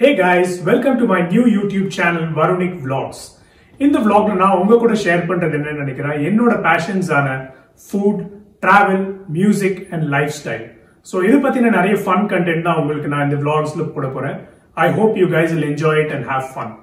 Hey guys welcome to my new YouTube channel Varunik vlogs இந்த vlogல நான் உங்க கூட ஷேர் பண்றது என்னன்னு நினைக்கிறேன் என்னோட பேஷன்ஸான food travel music and lifestyle so இது பத்தின நிறைய ஃபன் கண்டென்ட் தான் உங்களுக்கு நான் இந்த vlogsல போட போறேன் I hope you guys will enjoy it and have fun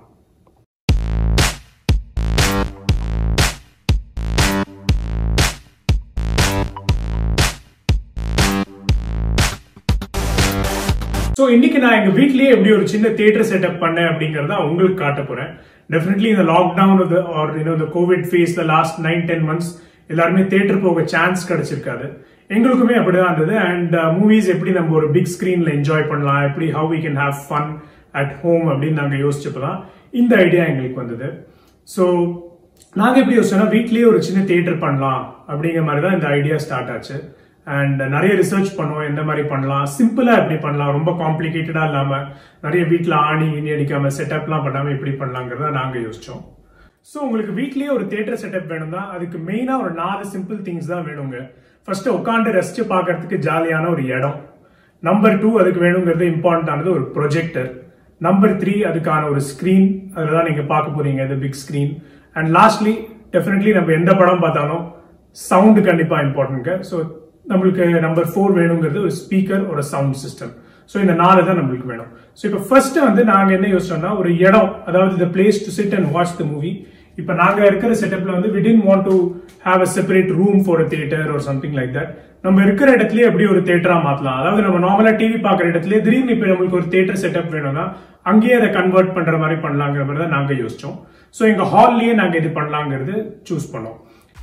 so இன்னைக்கு நான் எங்க வீட்லயே எப்படி ஒரு சின்ன தியேட்டர் செட்டப் பண்ணேன் அப்படிங்கறத உங்களுக்கு காட்ட போறேன் டெஃபினெட்லி இந்த லாக்டவுன் ஆர் யூனோ இந்த கோவிட் ஃபேஸ்ல லாஸ்ட் நைன் டென் மந்த்ஸ் எல்லாருமே தியேட்டர் போக சான்ஸ் கிடைச்சிருக்காது எங்களுக்குமே அப்படிதான் இருந்தது அண்ட் மூவிஸ் எப்படி நம்ம ஒரு பிக் ஸ்கிரீன்ல என்ஜாய் பண்ணலாம் எப்படி how we can have fun at home அப்படின்னு நாங்க யோசிச்சப்பதான் இந்த ஐடியா எங்களுக்கு வந்தது ஸோ நாங்க எப்படி யோசிச்சோம்னா வீட்லயே ஒரு சின்ன தியேட்டர் பண்ணலாம் அப்படிங்கிற மாதிரி தான் இந்த ஐடியா ஸ்டார்ட் ஆச்சு அண்ட் நிறைய ரிசர்ச் பண்ணுவோம் எந்த மாதிரி பண்ணலாம் சிம்பிளா எப்படி பண்ணலாம் ரொம்ப காம்ப்ளிகேட்டடா இல்லாம நிறைய வீட்ல ஆணி இனி அடிக்காம செட்டப்லாம் பண்ணாம எப்படி பண்ணலாங்கிறத நாங்க யோசிச்சோம் ஸோ உங்களுக்கு வீட்லயே ஒரு தியேட்டர் செட்டப் வேணும்னா அதுக்கு மெயினா ஒரு நாலு சிம்பிள் திங்ஸ் தான் வேணுங்க ஃபர்ஸ்ட் உட்காந்து ரசிச்சு பார்க்கறதுக்கு ஜாலியான ஒரு இடம் நம்பர் டூ அதுக்கு வேணுங்கிறது இம்பார்ட்டன்ட் ஆனது ஒரு ப்ரொஜெக்டர் நம்பர் த்ரீ அதுக்கான ஒரு ஸ்கிரீன் அதில் தான் நீங்க பார்க்க போறீங்க இது big screen and lastly definitely நம்ம எந்த படம் பார்த்தாலும் சவுண்டு கண்டிப்பா இம்பார்ட்டன்ட்ங்க ஸோ நம்மளுக்கு நம்பர் ஃபோர் வேணுங்கிறது ஒரு ஸ்பீக்கர் ஒரு சவுண்ட் சிஸ்டம் ஸோ இந்த நாலு தான் நம்மளுக்கு வேணும் ஸோ இப்போ ஃபர்ஸ்ட் வந்து நாங்கள் என்ன யோசிச்சோம்னா ஒரு இடம் அதாவது the place to sit and watch the movie இப்போ நாங்கள் இருக்கிற செட்டப்ல வந்து we tend want to have a separate room for a theatre ஒரு சம்திங் லைக் தட் நம்ம இருக்கிற இடத்துலயே எப்படி ஒரு தியேட்டரா மாத்தலாம் அதாவது நம்ம நார்மலா டிவி பாக்குற இடத்துல திடீர்னு இப்போ நம்மளுக்கு ஒரு தியேட்டர் செட்டப் வேணும்னா அங்கேயே அதை கன்வெர்ட் பண்ற மாதிரி பண்ணலாங்கிற மாதிரி தான் நாங்க யோசிச்சோம் ஸோ எங்க ஹால்லயே நாங்க இது பண்ணலாங்கிறது சூஸ் பண்ணோம்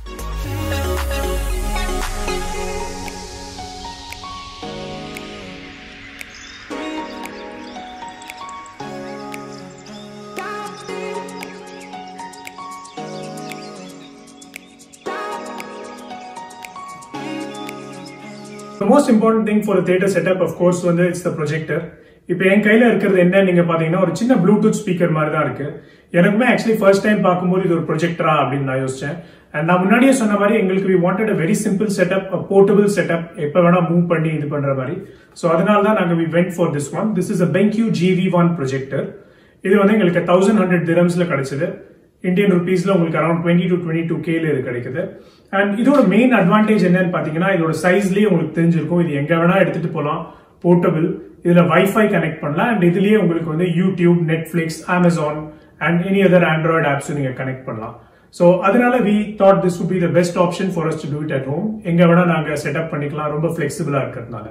The most important thing for a theater setup, of course, வந்து இட்ஸ் த ப்ரொஜெக்டர் இப்போ என் கையில இருக்கிறது என்ன நீங்க பாத்தீங்கன்னா ஒரு சின்ன ப்ளூடூத் ஸ்பீக்கர் மாதிரி தான் இருக்கு எனக்குமே ஆக்சுவலி ஃபர்ஸ்ட் டைம் பார்க்கும்போது இது ஒரு ப்ரொஜெக்டரா அப்படின்னு நான் யோசிச்சேன் அண்ட் நான் முன்னாடியே சொன்ன மாதிரி எங்களுக்கு we wanted a very simple setup portable setup எப்போ வேணா மூவ் பண்ணி இது பண்ற மாதிரி ஸோ அதனால தான் நாங்கள் we went for this one this is a BenQ GV one projector இது வந்து எங்களுக்கு தௌசண்ட் ஹண்ட்ரட் திரம்ஸ்ல கிடைச்சது இந்தியன் ருபீஸ்ல உங்களுக்கு around twenty two twenty two கேல இது கிடைக்குது அண்ட் இதோட மெயின் அட்வான்டேஜ் என்னன்னு பாத்தீங்கன்னா இதோட சைஸ்லயே உங்களுக்கு தெரிஞ்சிருக்கும் இது எங்க வேணா எடுத்துட்டு போகலாம் போர்ட்டபிள் இதுல வைஃபை கனெக்ட் பண்ணலாம் அண்ட் இதுலயே உங்களுக்கு வந்து YouTube Netflix Amazon and any other android apps நீங்க கனெக்ட் பண்ணலாம் ஸோ அதனால we thought this would be the best option for us to do it at home எங்க வேணா நாங்க செட்டப் பண்ணிக்கலாம் ரொம்ப ஃபிளெக்சிபிளா இருக்கிறதுனால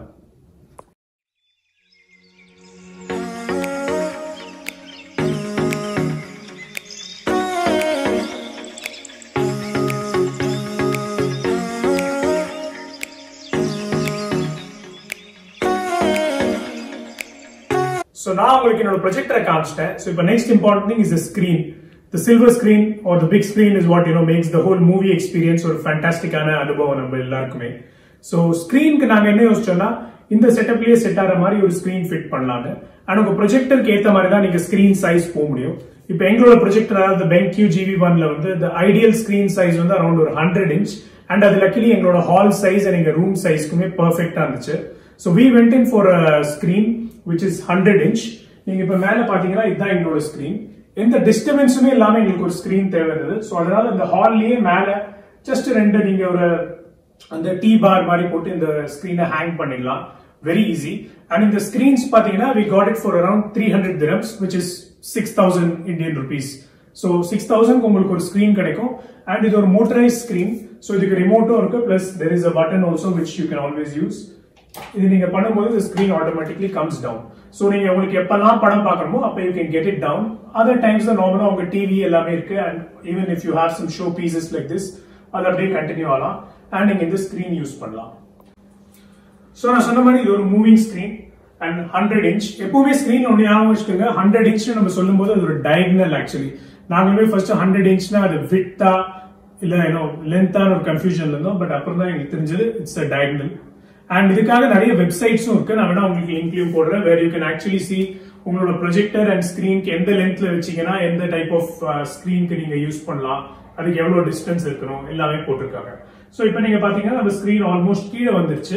ஸோ நான் உங்களுக்கு என்னோட ப்ரொஜெக்டரை காமிச்சிட்டேன் ஸோ இப்போ next important thing is the screen the silver screen or the big screen is what you know makes the whole movie experience ஒரு ஃபேண்டாஸ்டிக்கான அனுபவம் நம்ம எல்லாருக்குமே ஸோ ஸ்க்ரீனுக்கு நாங்கள் என்ன யோசிச்சோம்னா இந்த செட்டப்லயே செட் ஆகிற மாதிரி ஒரு ஸ்க்ரீன் ஃபிட் பண்ணலான்னு அண்ட் உங்க ப்ரொஜெக்டருக்கு ஏற்ற மாதிரி தான் நீங்க ஸ்க்ரீன் சைஸ் போக முடியும் இப்போ எங்களோட ப்ரொஜெக்டர் அதாவது பெங்க்யூ ஜிவி ஒன்ல வந்து இந்த ஐடியல் ஸ்க்ரீன் சைஸ் வந்து அரௌண்ட் ஒரு ஹண்ட்ரட் இன்ச் அண்ட் அது லக்கிலி எங்களோட ஹால் சைஸ் அண்ட் எங்க ரூம் சைஸ்க்குமே பர்ஃபெக்டா இருந்துச்சு so we went in for screen which is hundred inch நீங்க இப்ப மேல பாத்தீங்கன்னா இதுதான் எங்களோட ஸ்கிரீன் எந்த டிஸ்டர்பன்ஸுமே இல்லாம எங்களுக்கு ஒரு ஸ்கிரீன் தேவை இருந்தது ஸோ அதனால இந்த ஹால்லயே மேல ஜஸ்ட் ரெண்டு நீங்க ஒரு அந்த டீ பார் மாதிரி போட்டு இந்த ஸ்கிரீனை ஹேங் பண்ணிடலாம் வெரி ஈஸி அண்ட் இந்த ஸ்கிரீன்ஸ் பாத்தீங்கன்னா we got it for around three hundred dirhams which is six thousand Indian rupees so six thousand உங்களுக்கு ஒரு ஸ்கிரீன் கிடைக்கும் அண்ட் இது ஒரு மோட்டரைஸ் ஸ்கிரீன் ஸோ இதுக்கு ரிமோட்டும் இருக்கு plus there is a button also which you can always use இது நீங்க பண்ணும்போது இந்த screen automatically comes down so நீங்க உங்களுக்கு எப்பெல்லாம் படம் பார்க்கணுமோ அப்போ you can get it down other times நார்மலா உங்க டிவி எல்லாமே இருக்கு and even if you have some show pieces like this அது அப்படியே கண்டினியூ ஆகலாம் அண்ட் நீங்க இந்த ஸ்கிரீன் யூஸ் பண்ணலாம் ஸோ நான் சொன்ன மாதிரி இது ஒரு moving screen and hundred inch எப்பவுமே ஸ்கிரீன் ஒன்று ஞாபகம் வச்சுக்கோங்க ஹண்ட்ரட் இன்ச் நம்ம சொல்லும்போது அது ஒரு டயக்னல் ஆக்சுவலி நாங்களுமே ஃபர்ஸ்ட் ஹண்ட்ரட் இன்ச்னா அது விட்டா இல்ல ஏன்னோ லென்த்தான ஒரு கன்ஃபியூஷன்ல இருந்தோம் பட் அப்புறம் தான் எங்களுக்கு தெரிஞ்சது இட்ஸ் அ டயக்னல் அண்ட் இதுக்காக நிறைய வெப்சைட்ஸும் இருக்கு நான் வேணா உங்களுக்கு லிங்க்லயும் போடுறேன் where you can actually see உங்களோட ப்ரொஜெக்டர் அண்ட் ஸ்கிரீனுக்கு எந்த லென்த்ல வச்சீங்கன்னா எந்த டைப் ஆஃப் ஸ்கிரீனுக்கு நீங்க யூஸ் பண்ணலாம் அதுக்கு எவ்வளவு டிஸ்டன்ஸ் இருக்கணும் எல்லாமே போட்டிருக்காங்க ஸோ இப்போ நீங்க பாத்தீங்கன்னா நம்ம ஸ்கிரீன் ஆல்மோஸ்ட் கீழே வந்துருச்சு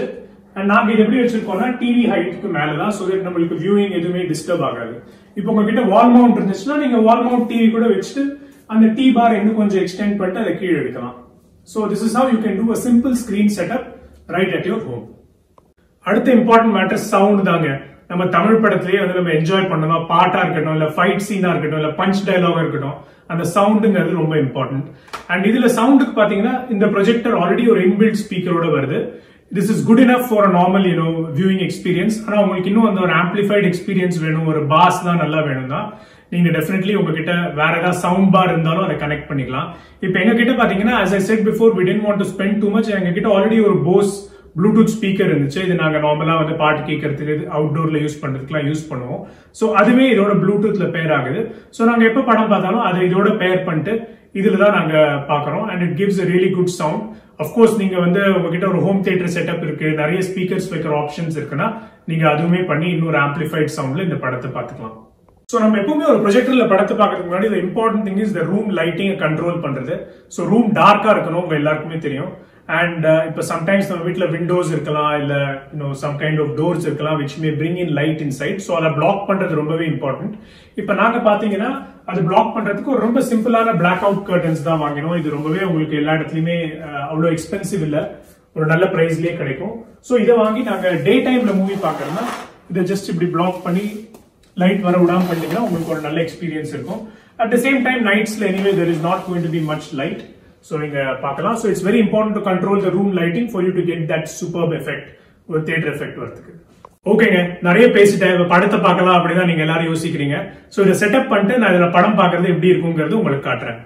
அண்ட் நாங்க இது எப்படி வச்சிருக்கோம்னா டிவி ஹைட்டுக்கு மேலதான் ஸோ தட் நம்மளுக்கு வியூவிங் எதுவுமே டிஸ்டர்ப் ஆகாது இப்போ உங்ககிட்ட வால் மவுண்ட் இருந்துச்சுன்னா நீங்க வால் மவுண்ட் டிவி கூட வச்சுட்டு அந்த டி பார் இன்னும் கொஞ்சம் எக்ஸ்டெண்ட் பண்ணிட்டு அதை கீழே எடுக்கலாம் so this is how you can do a simple screen setup right at your home அடுத்த இம்பார்ட்டன்ட் மேட்டர் சவுண்ட் தாங்க நம்ம தமிழ் படத்திலேயே வந்து நம்ம என்ஜாய் பண்ணணும் பாட்டா இருக்கட்டும் இல்ல ஃபைட் சீனா இருக்கட்டும் இல்ல பஞ்ச் டயலாகா இருக்கட்டும் அந்த சவுண்டுங்கிறது ரொம்ப இம்பார்ட்டன்ட் அண்ட் இதுல சவுண்டுக்கு பாத்தீங்கன்னா இந்த ப்ரொஜெக்டர் ஆல்ரெடி ஒரு இன்பில்ட் ஸ்பீக்கரோட வருது this is good enough for normal you know viewing experience ஆனா உங்களுக்கு இன்னும் அந்த ஒரு ஆம்பிளிஃபைட் எக்ஸ்பீரியன்ஸ் வேணும் ஒரு பாஸ் தான் நல்லா வேணும் தான் நீங்க டெஃபினெட்லி உங்ககிட்ட வேற ஏதாவது சவுண்ட் பார் இருந்தாலும் அதை கனெக்ட் பண்ணிக்கலாம் இப்போ எங்க கிட்ட பாத்தீங்கன்னா as I said before we didn't want to spend too much எங்க கிட்ட ஆல்ரெடி ஒரு போஸ் ப்ளூடூத் ஸ்பீக்கர் இருந்துச்சு இது நாங்க நார்மலா வந்து பாட்டு கேட்கறதுக்கு அவுட்டோர்ல யூஸ் பண்றதுக்குலாம் யூஸ் பண்ணுவோம் ஸோ அதுவே இதோட ப்ளூடூத்ல பேர் ஆகுது ஸோ நாங்க எப்போ படம் பார்த்தாலும் அதை இதோட பேர் பண்ணிட்டு இதுல தான் நாங்க பாக்குறோம் and it gives a really good sound of course நீங்க வந்து உங்ககிட்ட ஒரு ஹோம் தியேட்டர் செட்டப் இருக்கு நிறைய ஸ்பீக்கர்ஸ் வைக்கிற ஆப்ஷன்ஸ் இருக்குன்னா நீங்க அதுவுமே பண்ணி இன்னொரு ஆம்பிளிஃபைட் சவுண்ட்ல இந்த படத்தை பார்த்துக்கலாம் ஸோ நம்ம எப்பவுமே ஒரு ப்ரொஜெக்டர்ல படத்தை பார்க்கறதுக்கு முன்னாடி the important thing is the room lighting control பண்றது ஸோ ரூம் டார்க்கா இருக்கணும் உங்க எல்லாருக்குமே தெரியும் அண்ட் இப்போ சம்டைம்ஸ் நம்ம வீட்ல விண்டோஸ் இருக்கலாம் இல்ல இன்னும் சம் கைண்ட் ஆஃப் டோர்ஸ் இருக்கலாம் which may bring in light inside so அதை பிளாக் பண்றது ரொம்பவே இம்பார்ட்டன்ட் இப்போ நாங்க பாத்தீங்கன்னா அது பிளாக் பண்றதுக்கு ஒரு ரொம்ப சிம்பிளான பிளாக் அவுட் கர்டன்ஸ் தான் வாங்கினோம் இது ரொம்பவே உங்களுக்கு எல்லா இடத்துலயுமே அஹ், அவ்வளோ எக்ஸ்பென்சிவ் இல்ல ஒரு நல்ல பிரைஸ்லயே கிடைக்கும் ஸோ இதை வாங்கி நாங்க டே டைம்ல மூவி பாக்குறோம்னா இதை ஜஸ்ட் இப்படி பிளாக் பண்ணி லைட் வர விடாம பண்ணீங்கன்னா உங்களுக்கு ஒரு நல்ல எக்ஸ்பீரியன்ஸ் இருக்கும் அட் த சேம் டைம் நைட்ஸ்ல anyway there is not going to be much light so நீங்க பார்க்கலாம் so it's very important to control the room lighting for you to get that super effect ஒரு theatre effect வரதுக்கு ஓகேங்க நிறைய பேசிட்டேன் இப்ப படத்தை பார்க்கலாம் அப்படிதான் நீங்க எல்லாரும் யோசிக்கிறீங்க ஸோ இதை செட்டப் பண்ணிட்டு நான் இதுல படம் பார்க்கறது எப்படி இருக்குங்கிறது உங்களுக்கு காட்டுறேன்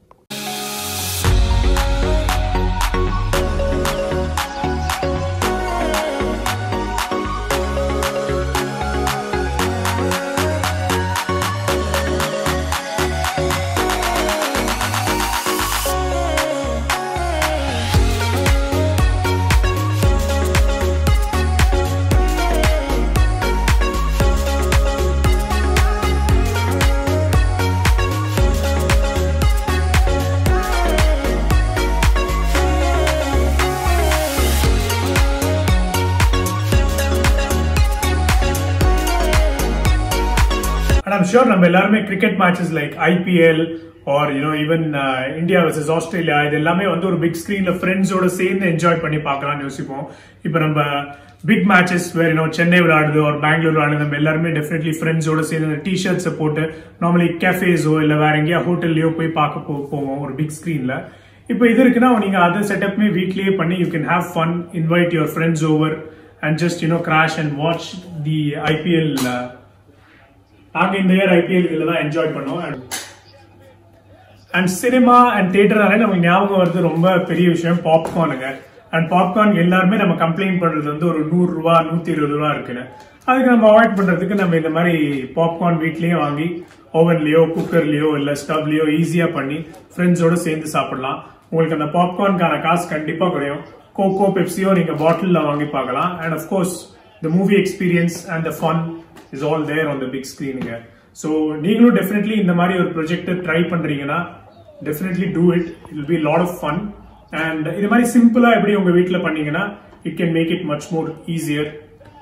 And I'm sure நம்ம எல்லாருமே cricket matches like IPL or you know even India versus Australia இது எல்லாமே வந்து ஒரு பிக் ஸ்கிரீன்ல ஃப்ரெண்ட்ஸோட சேர்ந்து என்ஜாய் பண்ணி பார்க்கலாம்னு யோசிப்போம் இப்போ நம்ம பிக் மேட்சஸ் வேற யூனோ சென்னை விளையாடுது ஒரு பெங்களூர் விளையாடுது நம்ம எல்லாருமே டெஃபினெட்லி ஃப்ரெண்ட்ஸோட சேர்ந்து டி ஷர்ட்ஸை போட்டு நார்மலி கேஃபேஸோ இல்லை வேற எங்கேயா ஹோட்டல்லையோ போய் பார்க்க போ- போவோம் ஒரு பிக் ஸ்கிரீன்ல இப்போ இது இருக்குன்னா நீங்க அது செட்டப்மே வீட்லயே பண்ணி you can have fun invite your friends over and just you know crash and watch the IPL நாங்க இந்த இயர் ஐபிஎல் இதுல தான் என்ஜாய் பண்ணோம் அண்ட் சினிமா அண்ட் தியேட்டர்னாலே நமக்கு ஞாபகம் வருது ரொம்ப பெரிய விஷயம் பாப்கார்னுங்க அண்ட் பாப்கார்ன் எல்லாருமே நம்ம கம்ப்ளைண்ட் பண்றது வந்து ஒரு நூறு ரூபா நூத்தி இருபது ரூபா இருக்குன்னு அதுக்கு நம்ம அவாய்ட் பண்றதுக்கு நம்ம இந்த மாதிரி பாப்கார்ன் வீட்லயே வாங்கி ஓவன்லயோ குக்கர்லயோ இல்ல ஸ்டவ்லயோ ஈஸியா பண்ணி ஃப்ரெண்ட்ஸோட சேர்ந்து சாப்பிடலாம் உங்களுக்கு அந்த பாப்கார்னுக்கான காசு கண்டிப்பா குறையும் கோகோ பெப்சியோ நீங்க பாட்டில்ல வாங்கி பார்க்கலாம் and of course the movie experience and the fun is all there on the big ஸ்கிரீனுங்க ஸோ நீங்களும் டெஃபினெட்லி இந்த மாதிரி ஒரு ப்ரொஜெக்டர் ட்ரை பண்றீங்கன்னா definitely do it it will be lot of fun and இது மாதிரி சிம்பிளா எப்படி உங்க வீட்டில் பண்ணீங்கன்னா it can make it much more easier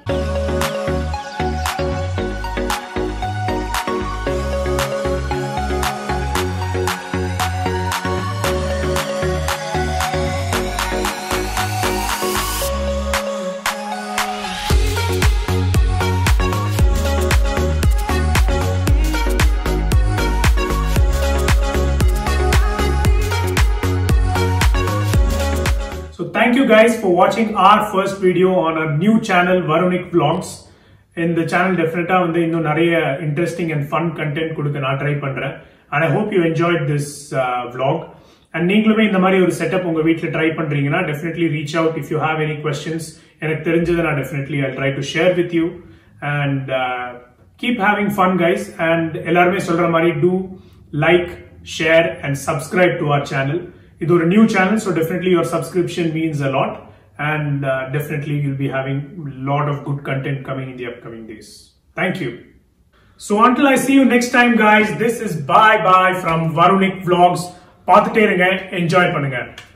So thank you guys for watching our first video on our new channel Varunik Vlogs. இந்த channel டெஃபினட்டா வந்து இன்னும் நிறைய இன்ட்ரெஸ்டிங் அண்ட் ஃபன் கண்டென்ட் கொடுக்க நான் ட்ரை பண்றேன் and I hope you enjoyed this vlog and நீங்களுமே இந்த மாதிரி ஒரு செட்டப் உங்க வீட்டில் ட்ரை பண்றீங்கன்னா definitely reach out if you have any questions எனக்கு தெரிஞ்சதை நான் definitely I try to share with you and keep having fun guys and எல்லாருமே சொல்ற மாதிரி do like share and subscribe to our channel இது ஒரு new channel so definitely your subscription means a lot and uh, definitely you'll be having a lot of good content coming in the upcoming days. Thank you. So until I see you next time, guys, this is bye bye from Varunik Vlogs. பார்த்துட்டே இருங்க enjoy பண்ணுங்க